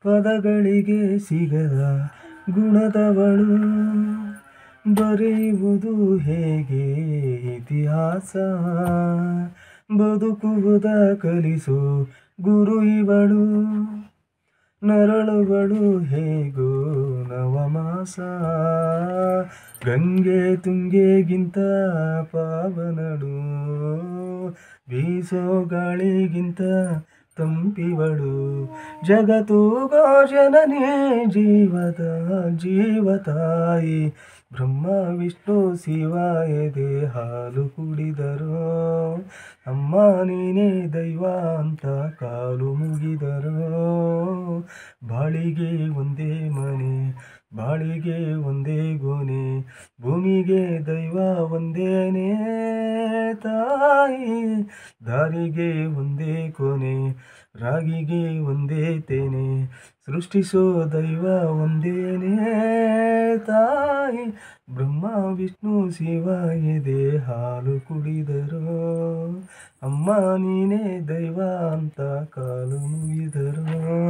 ಪದಗಳಿಗೆ ಸಿಗದ ಗುಣದವಳು ಬರೆಯುವುದು ಹೇಗೆ ಇತಿಹಾಸ ಬದುಕುವುದ ಕಲಿಸು ಗುರು ಇವಳು ನರಳುವಳು ಹೇಗೋ ನವಮಾಸ ಗಂಗೆ ತುಂಗೆಗಿಂತ ಪಾವನಳು ಬೀಸೋ ಗಾಳಿಗಿಂತ ತಂಪಿವಳು ಜಗತ್ತು ಘೋಷಣನೆ ಜೀವದ ಜೀವತಾಯಿ ಬ್ರಹ್ಮ ವಿಷ್ಣು ಶಿವ ಎದೆ ಹಾಲು ಕುಡಿದರು ಅಮ್ಮ ನೀನೇ ದೈವ ಅಂತ ಕಾಲು ಮುಗಿದರು ಬಾಳಿಗೆ ಒಂದೇ ಮನೆ ಬಾಳಿಗೆ ಒಂದೇ ಗೋನೆ ಭೂಮಿಗೆ ದೈವ ಒಂದೇನೇ ತಾಯಿ ದಾರಿಗೆ ಒಂದೇ ಕೊನೆ ರಾಗಿಗೆ ಒಂದೇ ತೇನೆ ಸೃಷ್ಟಿಸೋ ದೈವ ಒಂದೇನೇ ತಾಯಿ ಬ್ರಹ್ಮ ವಿಷ್ಣು ಶಿವ ಎದೆ ಹಾಲು ಕುಡಿದರು ಅಮ್ಮ ನೀನೇ ದೈವ ಅಂತ ಕಾಲು ಮುಗಿದರು